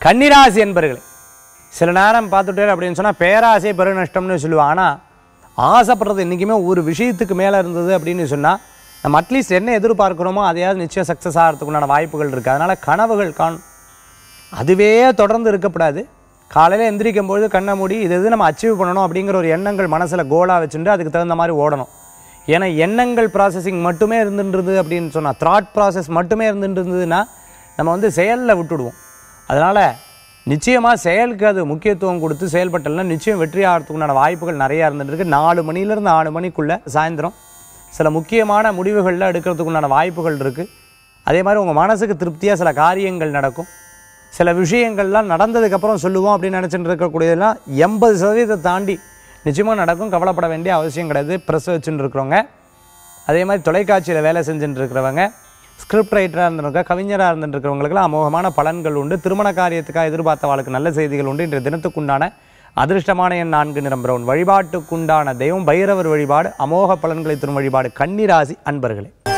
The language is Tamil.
கன்னிராசி என்பர்களே சில நேரம் பார்த்துட்டே அப்படின்னு சொன்னால் பேராசை பெருநஷ்டம்னு சொல்லுவாங்க ஆனால் ஆசைப்படுறது என்றைக்குமே ஒரு விஷயத்துக்கு மேலே இருந்தது அப்படின்னு சொன்னால் நம்ம அட்லீஸ்ட் என்ன எதிர்பார்க்குறோமோ அதையாவது நிச்சயம் சக்ஸஸ் ஆகிறதுக்குண்டான வாய்ப்புகள் இருக்குது அதனால் கனவுகள் காணும் அதுவே தொடர்ந்து இருக்கக்கூடாது காலையில் எந்திரிக்கும் பொழுது கண்ணை மூடி இது எது நம்ம அச்சீவ் பண்ணணும் அப்படிங்கிற ஒரு எண்ணங்கள் மனசில் கோலாக வச்சுட்டு அதுக்கு தகுந்த மாதிரி ஓடணும் ஏன்னா எண்ணங்கள் ப்ராசஸிங் மட்டுமே இருந்துன்றது அப்படின்னு சொன்னால் த்ராட் ப்ராசஸ் மட்டுமே இருந்துருந்ததுன்னா நம்ம வந்து செயலில் விட்டுடுவோம் அதனால் நிச்சயமாக செயலுக்கு அது முக்கியத்துவம் கொடுத்து செயல்பட்டலாம் நிச்சயம் வெற்றி ஆகிறதுக்குண்டான வாய்ப்புகள் நிறையா இருந்துருக்கு நாலு மணிலேருந்து ஆறு மணிக்குள்ளே சாயந்தரம் சில முக்கியமான முடிவுகளில் எடுக்கிறதுக்குண்டான வாய்ப்புகள் இருக்குது அதே மாதிரி உங்கள் மனசுக்கு திருப்தியாக சில காரியங்கள் நடக்கும் சில விஷயங்கள்லாம் நடந்ததுக்கப்புறம் சொல்லுவோம் அப்படின்னு நினச்சிட்டு இருக்கக்கூடியதெல்லாம் எண்பது சதவீதத்தை தாண்டி நிச்சயமாக நடக்கும் கவலைப்பட வேண்டிய அவசியம் கிடையாது ப்ரெஸ் வச்சுட்டு இருக்கிறவங்க அதே மாதிரி தொலைக்காட்சியில் வேலை செஞ்சுட்டு இருக்கிறவங்க ஸ்கிரிப்ட் ரைட்டராக இருந்திருக்க கவிஞராக இருந்துட்டு இருக்கிறவங்களுக்குலாம் அமோகமான பலன்கள் உண்டு திருமண காரியத்துக்காக எதிர்பார்த்தவாளுக்கு நல்ல செய்திகள் உண்டு இன்றைய தினத்துக்குண்டான அதிர்ஷ்டமான எண் நான்கு நிறம் பிரவுன் வழிபாட்டுக்குண்டான தெய்வம் பைரவர் வழிபாடு அமோக பலன்களை தரும் வழிபாடு கன்னிராசி அன்பர்களே